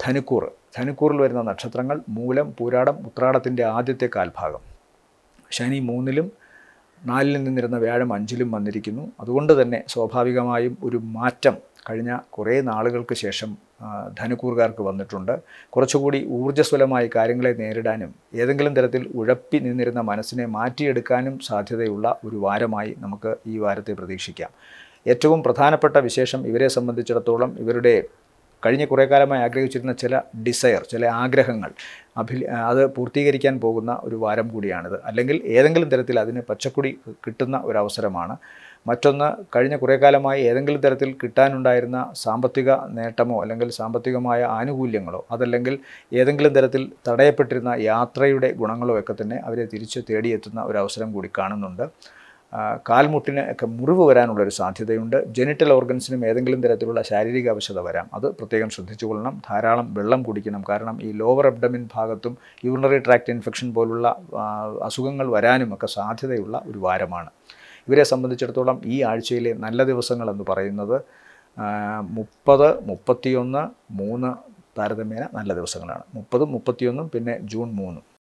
ധനുക്കൂർ ധനുക്കൂറിൽ വരുന്ന നക്ഷത്രങ്ങൾ മൂലം പൂരാടം ഉത്രാടത്തിൻ്റെ ആദ്യത്തെ കാൽഭാഗം ശനി മൂന്നിലും നാലിൽ നിന്നിരുന്ന വ്യാഴം അഞ്ചിലും വന്നിരിക്കുന്നു അതുകൊണ്ട് തന്നെ സ്വാഭാവികമായും ഒരു മാറ്റം കഴിഞ്ഞ കുറേ നാളുകൾക്ക് ശേഷം ആ, ധനുക്കൂറുകാർക്ക് വന്നിട്ടുണ്ട് കുറച്ചുകൂടി ഊർജ്ജസ്വലമായി കാര്യങ്ങളെ നേരിടാനും ഏതെങ്കിലും തരത്തിൽ ഉഴപ്പി നിന്നിരുന്ന മനസ്സിനെ മാറ്റിയെടുക്കാനും സാധ്യതയുള്ള ഒരു വാരമായി നമുക്ക് ഈ വാരത്തെ പ്രതീക്ഷിക്കാം ഏറ്റവും പ്രധാനപ്പെട്ട വിശേഷം ഇവരെ സംബന്ധിച്ചിടത്തോളം ഇവരുടെ കഴിഞ്ഞ കുറേ കാലമായി ആഗ്രഹിച്ചിരുന്ന ചില ഡിസയർ ചില ആഗ്രഹങ്ങൾ അഭി അത് പൂർത്തീകരിക്കാൻ പോകുന്ന ഒരു വാരം കൂടിയാണിത് അല്ലെങ്കിൽ ഏതെങ്കിലും തരത്തിൽ അതിന് പച്ചക്കുടി കിട്ടുന്ന ഒരു അവസരമാണ് മറ്റൊന്ന് കഴിഞ്ഞ കുറേ കാലമായി ഏതെങ്കിലും തരത്തിൽ കിട്ടാനുണ്ടായിരുന്ന സാമ്പത്തിക നേട്ടമോ അല്ലെങ്കിൽ സാമ്പത്തികമായ ആനുകൂല്യങ്ങളോ അതല്ലെങ്കിൽ ഏതെങ്കിലും തരത്തിൽ തടയപ്പെട്ടിരുന്ന യാത്രയുടെ ഗുണങ്ങളോ ഒക്കെ തന്നെ അവരെ തിരിച്ച് തേടിയെത്തുന്ന ഒരു അവസരം കൂടി കാണുന്നുണ്ട് ആ, കാൽമുട്ടിന് ഒക്കെ മുറിവ് വരാനുള്ളൊരു സാധ്യതയുണ്ട് ജെനിറ്റൽ ഓർഗൻസിനും ഏതെങ്കിലും തരത്തിലുള്ള ശാരീരിക അവശത വരാം അത് പ്രത്യേകം ശ്രദ്ധിച്ചുകൊള്ളണം ധാരാളം വെള്ളം കുടിക്കണം കാരണം ഈ ലോവർ അബ്ഡമിൻ ഭാഗത്തും യൂറിനറി ട്രാക്ട് ഇൻഫെക്ഷൻ പോലുള്ള ആ, അസുഖങ്ങൾ വരാനും ഒക്കെ സാധ്യതയുള്ള ഒരു വാരമാണ് ഇവരെ സംബന്ധിച്ചിടത്തോളം ഈ ആഴ്ചയിലെ നല്ല ദിവസങ്ങൾ എന്ന് പറയുന്നത് മുപ്പത് മുപ്പത്തിയൊന്ന് മൂന്ന് താരതമ്യേന നല്ല ദിവസങ്ങളാണ് മുപ്പതും മുപ്പത്തിയൊന്നും പിന്നെ ജൂൺ മൂന്നും